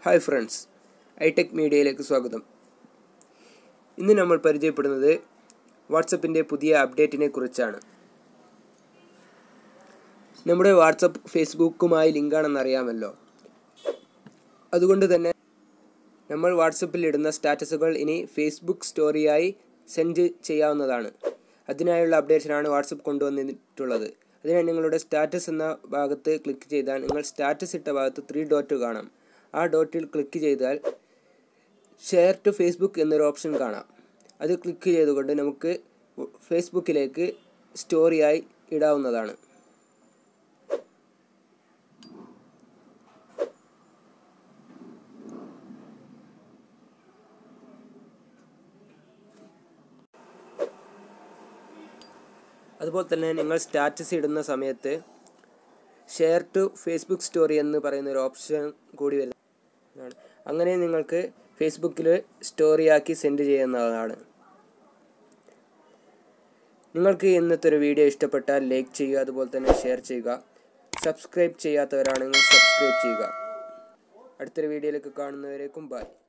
hi friends iTech മീഡിയയിലേക്ക് സ്വാഗതം ഇന്ന് നമ്മൾ പരിചയപ്പെടുന്നത് വാട്സപ്പിൻ്റെ പുതിയ അപ്ഡേറ്റിനെ കുറിച്ചാണ് നമ്മുടെ വാട്സപ്പ് ഫേസ്ബുക്കുമായി ലിങ്കാണെന്ന് അറിയാമല്ലോ അതുകൊണ്ട് തന്നെ നമ്മൾ വാട്സപ്പിൽ ഇടുന്ന സ്റ്റാറ്റസുകൾ ഇനി ഫേസ്ബുക്ക് സ്റ്റോറിയായി സെൻഡ് ചെയ്യാവുന്നതാണ് അതിനായുള്ള അപ്ഡേഷനാണ് വാട്സപ്പ് കൊണ്ടുവന്നിട്ടുള്ളത് അതിനായി നിങ്ങളുടെ സ്റ്റാറ്റസ് എന്ന ഭാഗത്ത് ക്ലിക്ക് ചെയ്താൽ നിങ്ങൾ സ്റ്റാറ്റസ് ഇട്ട ഭാഗത്ത് ത്രീ ഡോട്ട് കാണാം ആ ഡോട്ടിൽ ക്ലിക്ക് ചെയ്താൽ ഷെയർ ടു ഫേസ്ബുക്ക് എന്നൊരു ഓപ്ഷൻ കാണാം അത് ക്ലിക്ക് ചെയ്തുകൊണ്ട് നമുക്ക് ഫേസ്ബുക്കിലേക്ക് സ്റ്റോറിയായി ഇടാവുന്നതാണ് അതുപോലെ തന്നെ നിങ്ങൾ സ്റ്റാറ്റസ് ഇടുന്ന സമയത്ത് ഷെയർ ടു ഫേസ്ബുക്ക് സ്റ്റോറി എന്ന് പറയുന്ന ഒരു ഓപ്ഷൻ കൂടി വരുന്നതാണ് അങ്ങനെ നിങ്ങൾക്ക് ഫേസ്ബുക്കിൽ സ്റ്റോറിയാക്കി സെൻഡ് ചെയ്യുന്നതാണ് നിങ്ങൾക്ക് ഇന്നത്തെ ഒരു വീഡിയോ ഇഷ്ടപ്പെട്ടാൽ ലൈക്ക് ചെയ്യുക അതുപോലെ തന്നെ ഷെയർ ചെയ്യുക സബ്സ്ക്രൈബ് ചെയ്യാത്തവരാണെങ്കിൽ സബ്സ്ക്രൈബ് ചെയ്യുക അടുത്തൊരു വീഡിയോയിലേക്ക് കാണുന്നവരേക്കും ബൈ